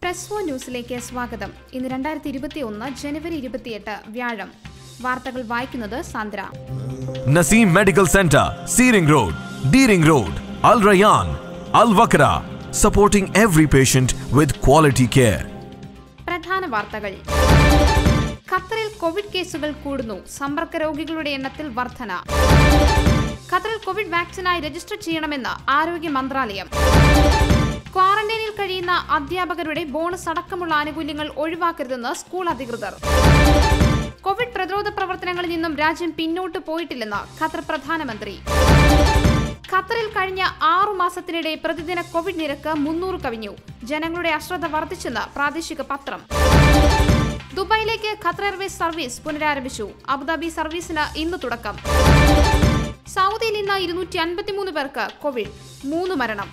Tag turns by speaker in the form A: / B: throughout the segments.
A: Press വോ ന്യൂസിലേക്ക് സ്വാഗതം ഇന്ന് രണ്ടായിരത്തി ഇരുപത്തി ഒന്ന് ജനുവരി ഇരുപത്തിയെട്ട് വ്യാഴം വാർത്തകൾ വായിക്കുന്നത് Sandra
B: Naseem Medical Center, Seering Road, Deering Road, Al Rayyan, Al Wakra, supporting every patient with quality care.
A: പ്രധാന വാർത്തകൾ ഖത്തറിൽ കോവിഡ് കേസുകൾ കൂടുന്നു സമ്പർക്ക രോഗികളുടെ എണ്ണത്തിൽ വർധന ഖത്തറിൽ കോവിഡ് വാക്സിനായി രജിസ്റ്റർ ചെയ്യണമെന്ന് ആരോഗ്യ മന്ത്രാലയം ക്വാറന്റൈനിൽ കഴിയുന്ന അധ്യാപകരുടെ ബോണസ് അടക്കമുള്ള ആനുകൂല്യങ്ങൾ ഒഴിവാക്കരുതെന്ന് സ്കൂൾ അധികൃതർ കോവിഡ് പ്രതിരോധ പ്രവർത്തനങ്ങളിൽ നിന്നും രാജ്യം പിന്നോട്ട് പോയിട്ടില്ലെന്ന് ഖത്തർ പ്രധാനമന്ത്രി ഖത്തറിൽ കഴിഞ്ഞ ആറു മാസത്തിനിടെ പ്രതിദിന കോവിഡ് നിരക്ക് മുന്നൂറ് കവിഞ്ഞു ജനങ്ങളുടെ അശ്രദ്ധ വർദ്ധിച്ചെന്ന് പ്രാദേശിക പത്രം ദുബായിലേക്ക് ഖത്തർ എയർവേസ് സർവീസ് പുനരാരംഭിച്ചു അബുദാബി സർവീസിന് ഇന്ന് തുടക്കം സൗദിയിൽ ഇന്ന് ഇരുന്നൂറ്റി അൻപത്തിമൂന്ന് പേർക്ക് കോവിഡ് മൂന്ന് മരണം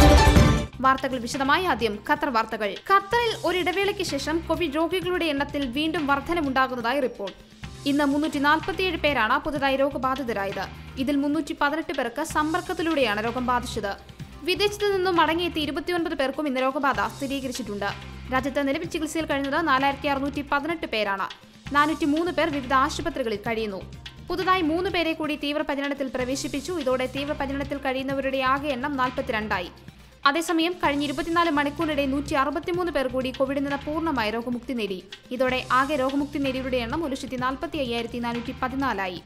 A: വാർത്തകൾ വിശദമായി ആദ്യം ഖത്തർ വാർത്തകൾ ഖത്തറിൽ ഒരിടവേളയ്ക്ക് ശേഷം കോവിഡ് രോഗികളുടെ എണ്ണത്തിൽ വീണ്ടും വർധനമുണ്ടാകുന്നതായി റിപ്പോർട്ട് ഇന്ന് മുന്നൂറ്റി നാൽപ്പത്തിയേഴ് പേരാണ് പുതുതായി രോഗബാധിതരായത് ഇതിൽ മുന്നൂറ്റി പതിനെട്ട് പേർക്ക് സമ്പർക്കത്തിലൂടെയാണ് രോഗം ബാധിച്ചത് വിദേശത്ത് നിന്നും മടങ്ങിയെത്തിയ ഇരുപത്തിയൊൻപത് പേർക്കും ഇന്ന് രോഗബാധ സ്ഥിരീകരിച്ചിട്ടുണ്ട് രാജ്യത്ത് നിലവിൽ ചികിത്സയിൽ കഴിയുന്നത് നാലായിരത്തി അറുന്നൂറ്റി പതിനെട്ട് പേരാണ് നാനൂറ്റി മൂന്ന് പേർ വിവിധ ആശുപത്രികളിൽ കഴിയുന്നു പുതുതായി മൂന്ന് പേരെ കൂടി തീവ്രപരിചരണത്തിൽ പ്രവേശിപ്പിച്ചു ഇതോടെ തീവ്രപരിചരണത്തിൽ കഴിയുന്നവരുടെ ആകെ എണ്ണം നാൽപ്പത്തിരണ്ടായി അതേസമയം കഴിഞ്ഞ ഇരുപത്തിനാല് മണിക്കൂറിനിടെ നൂറ്റി അറുപത്തിമൂന്ന് പേർ കൂടി കോവിഡിൽ നിന്ന് പൂർണ്ണമായി രോഗമുക്തി നേടി ഇതോടെ ആകെ രോഗമുക്തി നേടിയവരുടെ എണ്ണം ഒരു ലക്ഷത്തി നാൽപ്പത്തി അയ്യായിരത്തി നാനൂറ്റി പതിനാലായി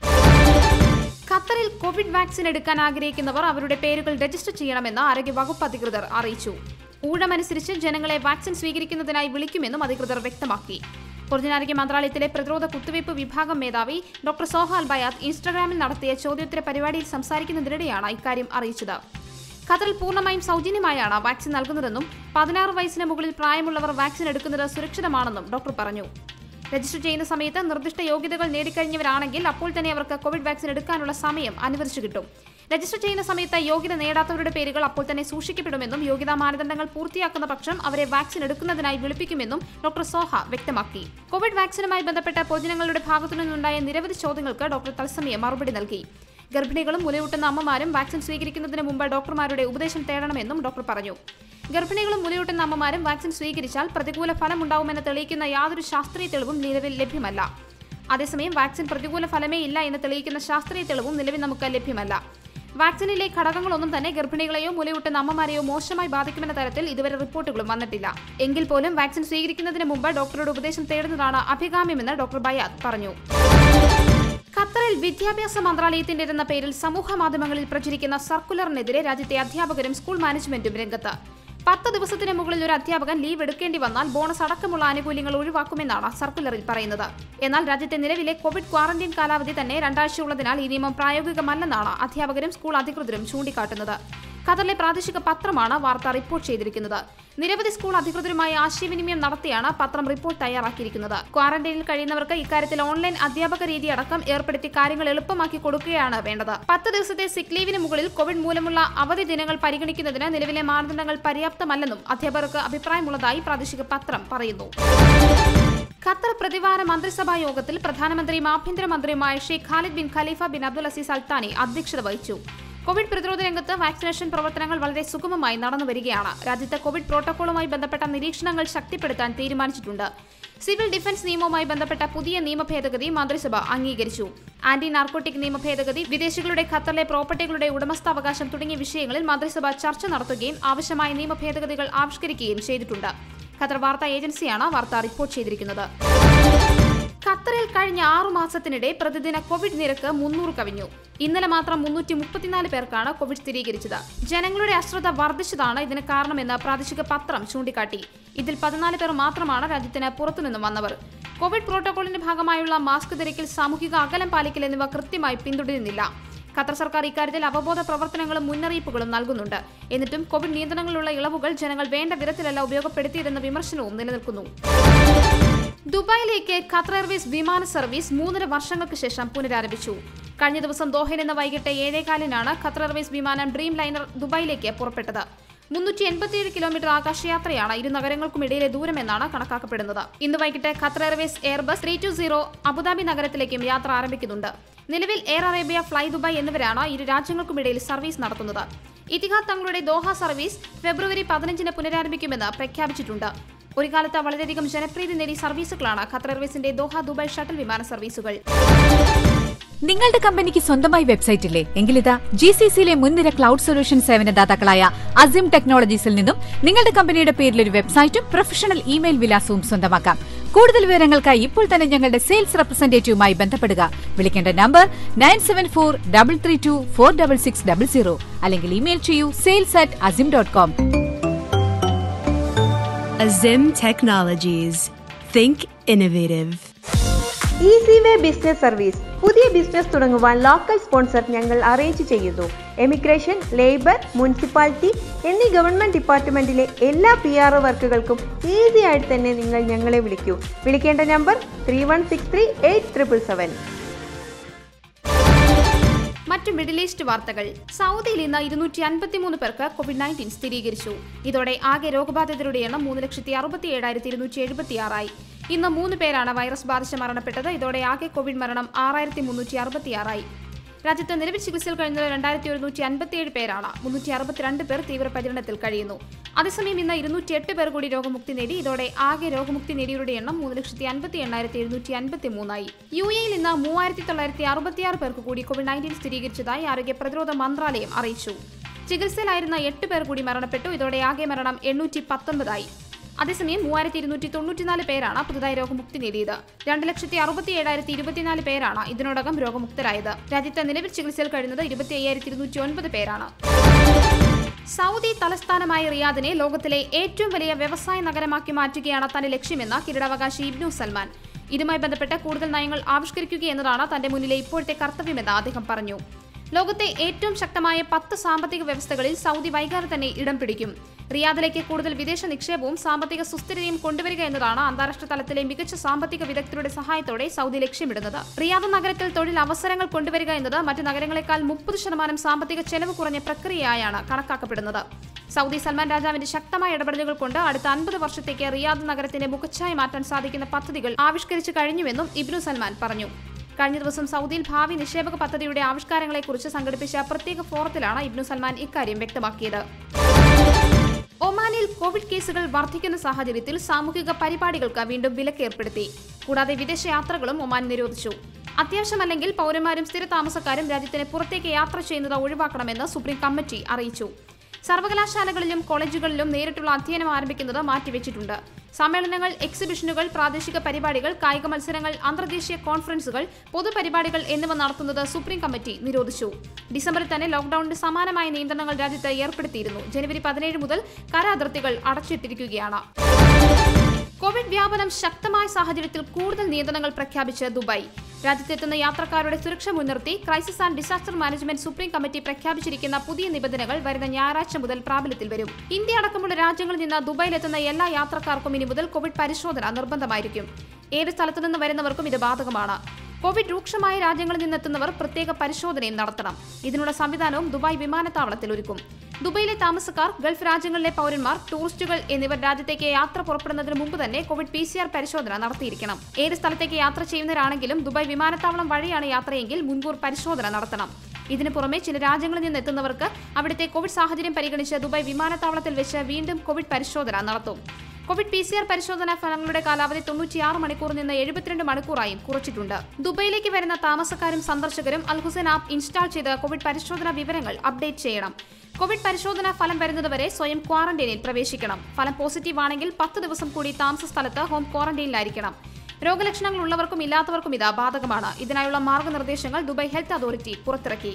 A: ഖത്തറിൽ കോവിഡ് വാക്സിൻ എടുക്കാൻ ആഗ്രഹിക്കുന്നവർ അവരുടെ പേരുകൾ രജിസ്റ്റർ ചെയ്യണമെന്ന് ആരോഗ്യ വകുപ്പ് അധികൃതർ അറിയിച്ചു ഊഴമനുസരിച്ച് ജനങ്ങളെ വാക്സിൻ സ്വീകരിക്കുന്നതിനായി വിളിക്കുമെന്നും അധികൃതർ വ്യക്തമാക്കി പൊതുജനാരോഗ്യ മന്ത്രാലയത്തിലെ പ്രതിരോധ കുത്തിവയ്പ് വിഭാഗം മേധാവി ഡോക്ടർ സോഹാൽ ബയാത്ത് ഇൻസ്റ്റഗ്രാമിൽ നടത്തിയ ചോദ്യോത്തര പരിപാടിയിൽ സംസാരിക്കുന്നതിനിടെയാണ് ഇക്കാര്യം അറിയിച്ചത് ഖത്തറിൽ പൂർണ്ണമായും സൗജന്യമായാണ് വാക്സിൻ നൽകുന്നതെന്നും പതിനാറ് വയസ്സിന് മുകളിൽ പ്രായമുള്ളവർ വാക്സിൻ എടുക്കുന്നത് സുരക്ഷിതമാണെന്നും ഡോക്ടർ പറഞ്ഞു രജിസ്റ്റർ ചെയ്യുന്ന സമയത്ത് നിർദ്ദിഷ്ട യോഗ്യതകൾ നേടിക്കഴിഞ്ഞവരാണെങ്കിൽ അപ്പോൾ തന്നെ അവർക്ക് കോവിഡ് വാക്സിൻ എടുക്കാനുള്ള സമയം അനുവദിച്ചു കിട്ടും രജിസ്റ്റർ ചെയ്യുന്ന സമയത്ത് യോഗ്യത നേടാത്തവരുടെ പേരുകൾ അപ്പോൾ തന്നെ സൂക്ഷിക്കപ്പെടുമെന്നും യോഗ്യതാ മാനദണ്ഡങ്ങൾ പൂർത്തിയാക്കുന്ന പക്ഷം അവരെ വാക്സിൻ എടുക്കുന്നതിനായി വിളിപ്പിക്കുമെന്നും ഡോക്ടർ സോഹ വ്യക്തമാക്കി കോവിഡ് വാക്സിനുമായി ബന്ധപ്പെട്ട പൊതുജനങ്ങളുടെ ഭാഗത്തു നിന്നുണ്ടായ നിരവധി ചോദ്യങ്ങൾക്ക് ഡോക്ടർ തത്സമയം മറുപടി നൽകി ഗർഭിണികളും മുലയൂട്ടുന്ന അമ്മമാരും വാക്സിൻ സ്വീകരിക്കുന്നതിന് മുമ്പ് ഡോക്ടർമാരുടെ ഉപദേശം തേടണമെന്നും ഡോക്ടർ പറഞ്ഞു ഗർഭിണികളും മുലയൂട്ടുന്ന അമ്മമാരും വാക്സിൻ സ്വീകരിച്ചാൽ പ്രതികൂല ഫലമുണ്ടാവുമെന്ന് തെളിയിക്കുന്ന യാതൊരു ശാസ്ത്രീയ തെളിവും നിലവിൽ ലഭ്യമല്ല അതേസമയം വാക്സിൻ പ്രതികൂല ഫലമേ ഇല്ല എന്ന് തെളിയിക്കുന്ന ശാസ്ത്രീയ തെളിവും നിലവിൽ നമുക്ക് ലഭ്യമല്ല വാക്സിനിലെ ഘടകങ്ങളൊന്നും തന്നെ ഗർഭിണികളെയോ മുലയൂട്ടുന്ന അമ്മമാരെയോ മോശമായി ബാധിക്കുമെന്ന തരത്തിൽ ഇതുവരെ റിപ്പോർട്ടുകളും വന്നിട്ടില്ല എങ്കിൽ പോലും വാക്സിൻ സ്വീകരിക്കുന്നതിന് മുമ്പ് ഡോക്ടറുടെ ഉപദേശം തേടുന്നതാണ് അഭികാമ്യമെന്ന് ഡോക്ടർ ബയാദ് പറഞ്ഞു ഖത്തറിൽ വിദ്യാഭ്യാസ മന്ത്രാലയത്തിന്റേതെന്ന പേരിൽ സമൂഹ മാധ്യമങ്ങളിൽ പ്രചരിക്കുന്ന സർക്കുലറിനെതിരെ രാജ്യത്തെ അധ്യാപകരും സ്കൂൾ മാനേജ്മെന്റും രംഗത്ത് പത്ത് ദിവസത്തിന് മുകളിൽ ഒരു അധ്യാപകൻ ലീവ് എടുക്കേണ്ടി വന്നാൽ ബോണസ് അടക്കമുള്ള ആനുകൂല്യങ്ങൾ ഒഴിവാക്കുമെന്നാണ് സർക്കുലറിൽ പറയുന്നത് എന്നാൽ രാജ്യത്തെ നിലവിലെ കോവിഡ് ക്വാറന്റൈൻ കാലാവധി തന്നെ രണ്ടാഴ്ചയുള്ളതിനാൽ ഈ നിയമം പ്രായോഗികമല്ലെന്നാണ് അധ്യാപകരും സ്കൂൾ അധികൃതരും ചൂണ്ടിക്കാട്ടുന്നത് ഖത്തറിലെ പ്രാദേശിക പത്രമാണ് വാർത്ത റിപ്പോർട്ട് ചെയ്തിരിക്കുന്നത് നിരവധി സ്കൂൾ അധികൃതരുമായി ആശയവിനിമയം നടത്തിയാണ് പത്രം റിപ്പോർട്ട് തയ്യാറാക്കിയിരിക്കുന്നത് ക്വാറന്റൈനിൽ കഴിയുന്നവർക്ക് ഇക്കാര്യത്തിൽ ഓൺലൈൻ അധ്യാപക രീതി അടക്കം ഏർപ്പെടുത്തി കാര്യങ്ങൾ എളുപ്പമാക്കി കൊടുക്കുകയാണ് വേണ്ടത് പത്ത് ദിവസത്തെ സിക് ലീവിന് മുകളിൽ കോവിഡ് മൂലമുള്ള അവധി ദിനങ്ങൾ പരിഗണിക്കുന്നതിന് നിലവിലെ മാനദണ്ഡങ്ങൾ പര്യാപ്തമല്ലെന്നും അധ്യാപകർക്ക് അഭിപ്രായമുള്ളതായി പ്രാദേശിക പത്രം പറയുന്നു ഖത്തർ പ്രതിവാര മന്ത്രിസഭാ യോഗത്തിൽ പ്രധാനമന്ത്രിയും ആഭ്യന്തരമന്ത്രിയുമായ Sheikh Khalid bin Khalifa bin Abdul Aziz Al Thani അധ്യക്ഷത വഹിച്ചു കോവിഡ് പ്രതിരോധ രംഗത്ത് വാക്സിനേഷൻ പ്രവർത്തനങ്ങൾ വളരെ സുഗമമായി നടന്നു വരികയാണ് രാജ്യത്ത് കോവിഡ് പ്രോട്ടോക്കോളുമായി ബന്ധപ്പെട്ട നിരീക്ഷണങ്ങൾ ശക്തിപ്പെടുത്താൻ തീരുമാനിച്ചിട്ടുണ്ട് സിവിൽ ഡിഫൻസ് നിയമവുമായി ബന്ധപ്പെട്ട പുതിയ നിയമ ഭേദഗതി മന്ത്രിസഭ അംഗീകരിച്ചു ആന്റി നാർക്കോട്ടിക് നിയമ ഭേദഗതി വിദേശികളുടെ ഖത്തറിലെ പ്രോപ്പർട്ടികളുടെ ഉടമസ്ഥാവകാശം തുടങ്ങിയ വിഷയങ്ങളിൽ മന്ത്രിസഭ ചർച്ച നടത്തുകയും ആവശ്യമായ നിയമ ഭേദഗതികൾ ആവിഷ്കരിക്കുകയും ചെയ്തിട്ടുണ്ട് ഖത്തർ വാർത്താ ഏജൻസിയാണ് വാർത്ത റിപ്പോർട്ട് ചെയ്തിരിക്കുന്നത് ഖത്തറിൽ കഴിഞ്ഞ ആറു മാസത്തിനിടെ പ്രതിദിന കോവിഡ് നിരക്ക് മുന്നൂറ് കവിഞ്ഞു ഇന്നലെ മാത്രം മുന്നൂറ്റി മുപ്പത്തിനാല് പേർക്കാണ് കോവിഡ് സ്ഥിരീകരിച്ചത് ജനങ്ങളുടെ അശ്രദ്ധ വർദ്ധിച്ചതാണ് ഇതിന് കാരണമെന്ന് പ്രാദേശിക പത്രം ചൂണ്ടിക്കാട്ടി ഇതിൽ പതിനാല് പേർ മാത്രമാണ് രാജ്യത്തിന് പുറത്തുനിന്നും വന്നവർ കോവിഡ് പ്രോട്ടോകോളിന്റെ ഭാഗമായുള്ള മാസ്ക് ധരിക്കൽ സാമൂഹിക അകലം പാലിക്കൽ എന്നിവ കൃത്യമായി പിന്തുടരുന്നില്ല ഖത്തർ സർക്കാർ ഇക്കാര്യത്തിൽ അവബോധ പ്രവർത്തനങ്ങളും മുന്നറിയിപ്പുകളും നൽകുന്നുണ്ട് എന്നിട്ടും കോവിഡ് നിയന്ത്രണങ്ങളിലുള്ള ഇളവുകൾ ജനങ്ങൾ വേണ്ട വിധത്തിലല്ല ഉപയോഗപ്പെടുത്തിയതെന്ന വിമർശനവും നിലനിൽക്കുന്നു ദുബായിലേക്ക് ഖത്തർ എയർവേസ് വിമാന സർവീസ് മൂന്നര വർഷങ്ങൾക്ക് ശേഷം പുനരാരംഭിച്ചു കഴിഞ്ഞ ദിവസം ദോഹയിൽ നിന്ന് വൈകിട്ട് ഏഴേകാലിനാണ് ഖത്തർ എയർവേസ് വിമാനം ഡ്രീം ലൈനർ ദുബായിലേക്ക് പുറപ്പെട്ടത് മുന്നൂറ്റി എൺപത്തിയേഴ് കിലോമീറ്റർ ആകാശയാത്രയാണ് ഇരു നഗരങ്ങൾക്കും ഇടയിലെ ദൂരമെന്നാണ് കണക്കാക്കപ്പെടുന്നത് ഇന്ന് വൈകിട്ട് Qatar Airways Airbus three two zero Abu Dhabi നഗരത്തിലേക്കും യാത്ര ആരംഭിക്കുന്നുണ്ട് നിലവിൽ എയർ അറേബ്യ ഫ്ലൈ ദുബായ് എന്നിവരാണ് ഇരു രാജ്യങ്ങൾക്കുമിടയിൽ സർവീസ് നടത്തുന്നത് ഇത്തിഹാദ് തങ്ങളുടെ ദോഹ സർവീസ് ഫെബ്രുവരി പതിനഞ്ചിന് പുനരാരംഭിക്കുമെന്ന് പ്രഖ്യാപിച്ചിട്ടുണ്ട് ഒരു കാലത്ത് വളരെയധികം ജനപ്രീതി നേടിയ സർവീസുകളാണ് ഖത്തർ എയർവേസിന്റെ ദോഹ ദുബായ് ഷട്ടൽ വിമാന സർവീസുകൾ
C: നിങ്ങളുടെ കമ്പനിക്ക് സ്വന്തമായി വെബ്സൈറ്റ് ഇല്ലേ എങ്കിലിതാ ജി സി സിയിലെ മുൻനിര ക്ലൗഡ് സൊല്യൂഷൻ സേവനദാതാക്കളായ അസിം ടെക്നോളജീസിൽ നിന്നും നിങ്ങളുടെ കമ്പനിയുടെ പേരിൽ ഒരു വെബ്സൈറ്റും പ്രൊഫഷണൽ ഇമെയിൽ വിലാസവും സ്വന്തമാക്കാം കൂടുതൽ വിവരങ്ങൾക്കായി ഇപ്പോൾ തന്നെ ഞങ്ങളുടെ സെയിൽസ് റെപ്രസെന്റേറ്റീവുമായി ബന്ധപ്പെടുക വിളിക്കേണ്ട number nine seven four double three two four double six double zero അല്ലെങ്കിൽ ഇമെയിൽ ചെയ്യൂ sales at Azim dot com
D: Azim Technologies. Think innovative.
E: Easy way business service പുതിയ ബിസിനസ് തുടങ്ങുവാൻ ലോക്കൽ സ്പോൺസർ ഞങ്ങൾ അറേഞ്ച് ചെയ്യുന്നു എമിഗ്രേഷൻ ലേബർ മുനിസിപ്പാലിറ്റി എന്നീ government ഡിപ്പാർട്ട്മെന്റിലെ എല്ലാ P R O വർക്കുകൾക്കും ഈസി ആയിട്ട് തന്നെ നിങ്ങൾ ഞങ്ങളെ വിളിക്കൂ വിളിക്കേണ്ട number three one six three eight triple seven
A: മറ്റു മിഡിൽ ഈസ്റ്റ് വാർത്തകൾ സൗദിയിൽ ഇന്ന് ഇരുന്നൂറ്റി അൻപത്തിമൂന്ന് പേർക്ക് കോവിഡ് നയൻറ്റീൻ സ്ഥിരീകരിച്ചു ഇതോടെ ആകെ രോഗബാധിതരുടെ എണ്ണം മൂന്ന് ലക്ഷത്തി അറുപത്തി ഏഴായിരത്തി ഇരുന്നൂറ്റി എഴുപത്തിയാറായി ഇന്ന് മൂന്ന് പേരാണ് വൈറസ് ബാധിച്ച് മരണപ്പെട്ടത് ഇതോടെ ആകെ കോവിഡ് മരണം ആറായിരത്തി മുന്നൂറ്റി അറുപത്തിയാറായി രാജ്യത്ത് നിലവിൽ ചികിത്സയിൽ കഴിയുന്നത് രണ്ടായിരത്തി ഒരുന്നൂറ്റി അൻപത്തിയേഴ് പേരാണ് മുന്നൂറ്റി അറുപത്തിരണ്ട് പേർ തീവ്രപര്യടനത്തിൽ കഴിയുന്നു അതേസമയം ഇന്ന് ഇരുന്നൂറ്റി എട്ട് പേർ കൂടി രോഗമുക്തി നേടി ഇതോടെ ആകെ രോഗമുക്തി നേടിയവരുടെ എണ്ണം മൂന്ന് ലക്ഷത്തി അൻപത്തി എണ്ണായിരത്തി എഴുന്നൂറ്റി അൻപത്തി മൂന്നായി യു എയിൽ ഇന്ന് മൂവായിരത്തി തൊള്ളായിരത്തി അറുപത്തിയാറ് പേർക്ക് കൂടി കോവിഡ് നയൻറ്റീൻ സ്ഥിരീകരിച്ചതായി ആരോഗ്യ പ്രതിരോധ മന്ത്രാലയം അറിയിച്ചു ചികിത്സയിലായിരുന്ന എട്ട് പേർ കൂടി മരണപ്പെട്ടു ഇതോടെ ആകെ മരണം എണ്ണൂറ്റി പത്തൊൻപതായി അതേസമയം മൂവായിരത്തി ഇരുന്നൂറ്റി തൊണ്ണൂറ്റിനാല് പേരാണ് പുതുതായി രോഗമുക്തി നേടിയത് രണ്ട് ലക്ഷത്തി അറുപത്തി ഏഴായിരത്തി ഇരുപത്തിനാല് പേരാണ് ഇതിനോടകം രോഗമുക്തരായത് രാജ്യത്ത് നിലവിൽ ചികിത്സയിൽ കഴിയുന്നത് ഇരുപത്തി അയ്യായിരത്തി ഇരുന്നൂറ്റി ഒൻപത് പേരാണ് സൗദി തലസ്ഥാനമായ റിയാദിനെ ലോകത്തിലെ ഏറ്റവും വലിയ വ്യവസായ നഗരമാക്കി മാറ്റുകയാണ് തന്റെ ലക്ഷ്യമെന്ന് കിരീടാവകാശി ഇബ്നു സൽമാൻ ഇതുമായി ബന്ധപ്പെട്ട് കൂടുതൽ നയങ്ങൾ ആവിഷ്കരിക്കുക എന്നതാണ് തന്റെ മുന്നിലെ ഇപ്പോഴത്തെ കർത്തവ്യമെന്ന് അദ്ദേഹം പറഞ്ഞു ലോകത്തെ ഏറ്റവും ശക്തമായ പത്ത് സാമ്പത്തിക വ്യവസ്ഥകളിൽ സൗദി വൈകാതെ തന്നെ ഇടം പിടിക്കും റിയാദിലേക്ക് കൂടുതൽ വിദേശ നിക്ഷേപവും സാമ്പത്തിക സുസ്ഥിരതയും കൊണ്ടുവരിക എന്നതാണ് അന്താരാഷ്ട്ര തലത്തിലെ മികച്ച സാമ്പത്തിക വിദഗ്ധരുടെ സഹായത്തോടെ സൗദി ലക്ഷ്യമിടുന്നത് റിയാദ് നഗരത്തിൽ തൊഴിൽ അവസരങ്ങൾ കൊണ്ടുവരിക എന്നത് മറ്റ് നഗരങ്ങളെക്കാൾ മുപ്പത് ശതമാനം സാമ്പത്തിക ചെലവ് കുറഞ്ഞ പ്രക്രിയയായാണ് കണക്കാക്കപ്പെടുന്നത് സൗദി സൽമാൻ രാജാവിന്റെ ശക്തമായ ഇടപെടലുകൾ കൊണ്ട് അടുത്ത അൻപത് വർഷത്തേക്ക് റിയാദ് നഗരത്തിന്റെ മുഖച്ഛായ മാറ്റാൻ സാധിക്കുന്ന പദ്ധതികൾ ആവിഷ്കരിച്ചു കഴിഞ്ഞുവെന്നും ഇബ്നു സൽമാൻ പറഞ്ഞു കഴിഞ്ഞ ദിവസം സൗദിയിൽ ഭാവി നിക്ഷേപക പദ്ധതിയുടെ ആവിഷ്കാരങ്ങളെക്കുറിച്ച് സംഘടിപ്പിച്ച പ്രത്യേക ഫോറത്തിലാണ് ഇബ്നു സൽമാൻ ഇക്കാര്യം വ്യക്തമാക്കിയത് ഒമാനിൽ കോവിഡ് കേസുകൾ വർദ്ധിക്കുന്ന സാഹചര്യത്തിൽ സാമൂഹിക പരിപാടികൾക്ക് വീണ്ടും വിലക്ക് ഏർപ്പെടുത്തി കൂടാതെ വിദേശ യാത്രകളും ഒമാൻ നിരോധിച്ചു അത്യാവശ്യമല്ലെങ്കിൽ പൗരന്മാരും സ്ഥിര താമസക്കാരും രാജ്യത്തിന് പുറത്തേക്ക് യാത്ര ചെയ്യുന്നത് ഒഴിവാക്കണമെന്ന് സുപ്രീം കമ്മിറ്റി അറിയിച്ചു സർവകലാശാലകളിലും കോളേജുകളിലും നേരിട്ടുള്ള അധ്യയനം ആരംഭിക്കുന്നത് മാറ്റിവെച്ചിട്ടുണ്ട് സമ്മേളനങ്ങൾ എക്സിബിഷനുകൾ പ്രാദേശിക പരിപാടികൾ കായിക മത്സരങ്ങൾ അന്തർദേശീയ കോൺഫറൻസുകൾ പൊതുപരിപാടികൾ എന്നിവ നടത്തുന്നത് സുപ്രീം കമ്മിറ്റി നിരോധിച്ചു ഡിസംബറിൽ തന്നെ ലോക്ഡൌണിന് സമാനമായ നിയന്ത്രണങ്ങൾ രാജ്യത്ത് ഏർപ്പെടുത്തിയിരുന്നു ജനുവരി പതിനേഴ് മുതൽ കര അതിർത്തികൾ അടച്ചിട്ടിരിക്കുകയാണ് കോവിഡ് വ്യാപനം ശക്തമായ സാഹചര്യത്തിൽ കൂടുതൽ നിയന്ത്രണങ്ങൾ പ്രഖ്യാപിച്ച് ദുബായ് രാജ്യത്തെത്തുന്ന യാത്രക്കാരുടെ സുരക്ഷ മുൻനിർത്തി crisis and disaster management supreme committee പ്രഖ്യാപിച്ചിരിക്കുന്ന പുതിയ നിബന്ധനകൾ വരുന്ന ഞായറാഴ്ച മുതൽ പ്രാബല്യത്തിൽ വരും ഇന്ത്യ അടക്കമുള്ള രാജ്യങ്ങളിൽ നിന്ന് ദുബായിലെത്തുന്ന എല്ലാ യാത്രക്കാർക്കും ഇനി മുതൽ കോവിഡ് പരിശോധന നിർബന്ധമായിരിക്കും ഏത് സ്ഥലത്തു നിന്ന് വരുന്നവർക്കും ഇത് ബാധകമാണ് കോവിഡ് രൂക്ഷമായ രാജ്യങ്ങളിൽ നിന്നെത്തുന്നവർ പ്രത്യേക പരിശോധനയും നടത്തണം ഇതിനുള്ള സംവിധാനവും ദുബായ് വിമാനത്താവളത്തിൽ ഒരുക്കും ദുബൈയിലെ താമസക്കാർ ഗൾഫ് രാജ്യങ്ങളിലെ പൗരന്മാർ ടൂറിസ്റ്റുകൾ എന്നിവർ രാജ്യത്തേക്ക് യാത്ര പുറപ്പെടുന്നതിന് മുമ്പ് തന്നെ കോവിഡ് പി സി ആർ പരിശോധന നടത്തിയിരിക്കണം ഏത് സ്ഥലത്തേക്ക് യാത്ര ചെയ്യുന്നവരാണെങ്കിലും ദുബായ് വിമാനത്താവളം വഴിയാണ് യാത്രയെങ്കിൽ മുൻകൂർ പരിശോധന നടത്തണം ഇതിനു പുറമെ ചില രാജ്യങ്ങളിൽ നിന്ന് എത്തുന്നവർക്ക് അവിടുത്തെ കോവിഡ് സാഹചര്യം പരിഗണിച്ച് ദുബായ് വിമാനത്താവളത്തിൽ വെച്ച് വീണ്ടും കോവിഡ് പരിശോധന നടത്തും കോവിഡ് പി സി ആർ പരിശോധനാ ഫലങ്ങളുടെ കാലാവധി തൊണ്ണൂറ്റിയാറ് മണിക്കൂറിൽ നിന്ന് എഴുപത്തിരണ്ട് മണിക്കൂറായും കുറച്ചിട്ടുണ്ട് ദുബൈയിലേക്ക് വരുന്ന താമസക്കാരും സന്ദർശകരും അൽഹുസൈൻ ആപ്പ് ഇൻസ്റ്റാൾ ചെയ്ത് കോവിഡ് പരിശോധനാ വിവരങ്ങൾ അപ്ഡേറ്റ് ചെയ്യണം കോവിഡ് പരിശോധനാ ഫലം വരുന്നതുവരെ സ്വയം ക്വാറന്റൈനിൽ പ്രവേശിക്കണം ഫലം പോസിറ്റീവ് ആണെങ്കിൽ പത്ത് ദിവസം കൂടി താമസ സ്ഥലത്ത് ഹോം ക്വാറന്റൈനിലായിരിക്കണം രോഗലക്ഷണങ്ങൾ ഉള്ളവർക്കും ഇല്ലാത്തവർക്കും ഇത് ബാധകമാണ് ഇതിനായുള്ള മാർഗനിർദ്ദേശങ്ങൾ ദുബായ് ഹെൽത്ത് അതോറിറ്റി പുറത്തിറക്കി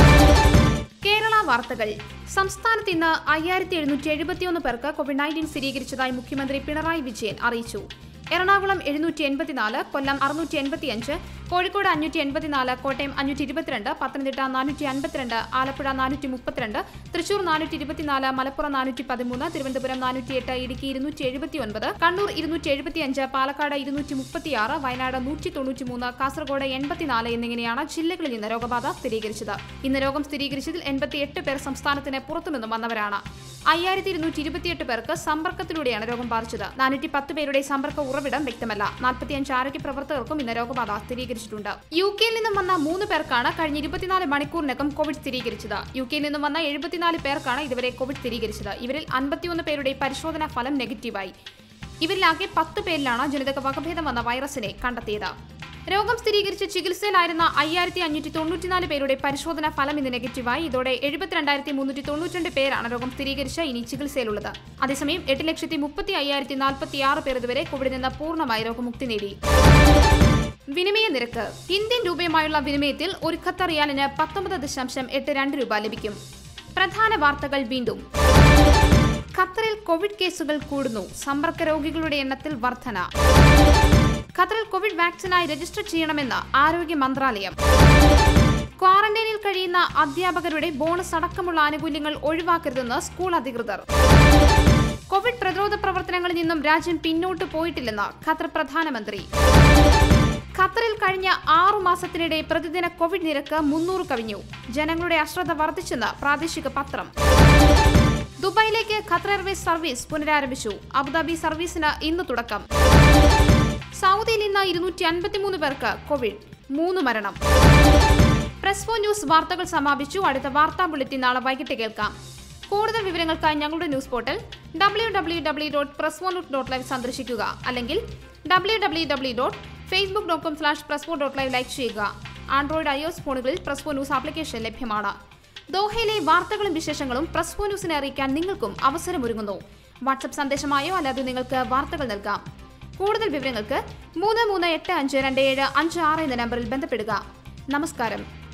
A: കേരള വാർത്തകൾ സംസ്ഥാനത്ത് ഇന്ന് അയ്യായിരത്തി എഴുന്നൂറ്റി എഴുപത്തിയൊന്ന് പേർക്ക് കോവിഡ് നയൻറ്റീൻ സ്ഥിരീകരിച്ചതായി മുഖ്യമന്ത്രി പിണറായി വിജയൻ അറിയിച്ചു എറണാകുളം എഴുന്നൂറ്റി എൺപത്തിനാല് കൊല്ലം അറുന്നൂറ്റി എൺപത്തിയഞ്ച് കോഴിക്കോട് അഞ്ഞൂറ്റി എൺപത്തിനാല് കോട്ടയം അഞ്ഞൂറ്റി ഇരുപത്തിരണ്ട് പത്തനംതിട്ട നാനൂറ്റി അൻപത്തിരണ്ട് ആലപ്പുഴ നാനൂറ്റി മുപ്പത്തിരണ്ട് തൃശൂർ നാനൂറ്റി ഇരുപത്തിനാല് മലപ്പുറം നാനൂറ്റി പതിമൂന്ന് തിരുവനന്തപുരം നാനൂറ്റി എട്ട് ഇടുക്കി ഇരുന്നൂറ്റി എഴുപത്തി ഒൻപത് കണ്ണൂർ ഇരുന്നൂറ്റി എഴുപത്തിയഞ്ച് പാലക്കാട് ഇരുന്നൂറ്റി മുപ്പത്തിയാറ് വയനാട് നൂറ്റി തൊണ്ണൂറ്റി മൂന്ന് കാസർഗോഡ് എൺപത്തിനാല് എന്നിങ്ങനെയാണ് ജില്ലകളിൽ നിന്ന് രോഗബാധ സ്ഥിരീകരിച്ചത് ഇന്ന് രോഗം സ്ഥിരീകരിച്ചതിൽ എൺപത്തിയെട്ട് പേർ സംസ്ഥാനത്തിന് പുറത്തുനിന്നും വന്നവരാണ് അയ്യായിരത്തി ഇരുന്നൂറ്റി ഇരുപത്തിയെട്ട് പേർക്ക് സമ്പർക്കത്തിലൂടെയാണ് രോഗം ബാധിച്ചത് നാനൂറ്റി പത്ത് പേരുടെ സമ്പർക്ക ഉറവിടം വ്യക്തമല്ല നാൽപ്പത്തിയഞ്ച് ആരോഗ്യ പ്രവർത്തകർക്കും ഇന്ന് രോഗബാധ സ്ഥിരീകരിച്ചിട്ടുണ്ട് യു കെയിൽ നിന്നും വന്ന മൂന്ന് പേർക്കാണ് കഴിഞ്ഞ ഇരുപത്തിനാല് മണിക്കൂറിനകം കോവിഡ് സ്ഥിരീകരിച്ചത് യു കെയിൽ നിന്നും വന്ന എഴുപത്തിനാല് പേർക്കാണ് ഇതുവരെ കോവിഡ് സ്ഥിരീകരിച്ചത് ഇവരിൽ അൻപത്തിയൊന്ന് പേരുടെ പരിശോധനാ ഫലം നെഗറ്റീവായി ഇവരിലാകെ പത്ത് പേരിലാണ് ജനിതക വകഭേദം വന്ന വൈറസിനെ കണ്ടെത്തിയത് രോഗം സ്ഥിരീകരിച്ച് ചികിത്സയിലായിരുന്ന അയ്യായിരത്തി അഞ്ഞൂറ്റി തൊണ്ണൂറ്റിനാല് പേരുടെ പരിശോധനാ ഫലം ഇന്ന് നെഗറ്റീവായി ഇതോടെ എഴുപത്തിരണ്ടായിരത്തി മുന്നൂറ്റി തൊണ്ണൂറ്റിരണ്ട് പേരാണ് രോഗം സ്ഥിരീകരിച്ച് ഇനി ചികിത്സയിലുള്ളത് അതേസമയം എട്ട് ലക്ഷത്തി മുപ്പത്തി അയ്യായിരത്തി നാൽപ്പത്തി ആറ് പേർ ഇതുവരെ കോവിഡിൽ നിന്ന് പൂർണ്ണമായി രോഗമുക്തി നേടി വിനിമയ നിരക്ക് ഇന്ത്യൻ രൂപയുമായുള്ള വിനിമയത്തിൽ ഒരു ഖത്തർ റിയാലിന് പത്തൊമ്പത് ദശാംശം എട്ട് രണ്ട് രൂപ ലഭിക്കും പ്രധാന വാർത്തകൾ വീണ്ടും ഖത്തറിൽ കോവിഡ് കേസുകൾ കൂടുന്നു സമ്പർക്ക രോഗികളുടെ എണ്ണത്തിൽ വർധന ഖത്തറിൽ കോവിഡ് വാക്സിനായി രജിസ്റ്റർ ചെയ്യണമെന്ന് ആരോഗ്യ മന്ത്രാലയം ക്വാറന്റൈനിൽ കഴിയുന്ന അധ്യാപകരുടെ ബോണസ് അടക്കമുള്ള ആനുകൂല്യങ്ങൾ ഒഴിവാക്കരുതെന്ന് സ്കൂൾ അധികൃതർ കോവിഡ് പ്രതിരോധ പ്രവർത്തനങ്ങളിൽ നിന്നും രാജ്യം പിന്നോട്ട് പോയിട്ടില്ലെന്ന് ഖത്തർ പ്രധാനമന്ത്രി ഖത്തറിൽ കഴിഞ്ഞ ആറു മാസത്തിനിടെ പ്രതിദിന കോവിഡ് നിരക്ക് മുന്നൂറ് കവിഞ്ഞു ജനങ്ങളുടെ അശ്രദ്ധ വർദ്ധിച്ചെന്ന് പ്രാദേശിക പത്രം ദുബായിലേക്ക് ഖത്തർ എയർവേസ് സർവീസ് പുനരാരംഭിച്ചു അബുദാബി സർവീസിന് ഇന്ന് തുടക്കം സൗദിയിൽ ഇന്ന് ഇരുന്നൂറ്റി അൻപത്തിമൂന്ന് പേർക്ക് കോവിഡ് മൂന്ന് മരണം പ്രസ് ഫോർ ന്യൂസ് വാർത്തകൾ സമാപിച്ചു അടുത്ത വാർത്താ ബുള്ളറ്റിൻ നാളെ വൈകിട്ട് കേൾക്കാം കൂടുതൽ വിവരങ്ങൾക്കായി ഞങ്ങളുടെ news portal W W W dot press four news dot live സന്ദർശിക്കുക അല്ലെങ്കിൽ W W W dot Facebook dot com slash press four dot live like ചെയ്യുക ആൻഡ്രോയിഡ് ഐഒസ് ഫോണുകളിൽ പ്രസ് ഫോർ ന്യൂസ് ആപ്ലിക്കേഷൻ ലഭ്യമാണ് ദോഹയിലെ വാർത്തകളും വിശേഷങ്ങളും പ്രസ് ഫോർ ന്യൂസിനെ അറിയിക്കാൻ നിങ്ങൾക്കും അവസരമൊരുങ്ങുന്നു WhatsApp സന്ദേശമായോ അല്ലാതെ നിങ്ങൾക്ക് വാർത്തകൾ നൽകാം കൂടുതൽ വിവരങ്ങൾക്ക് മൂന്ന് മൂന്ന് എട്ട് അഞ്ച് രണ്ട് ഏഴ് അഞ്ച് ആറ് എന്ന നമ്പറിൽ ബന്ധപ്പെടുക നമസ്കാരം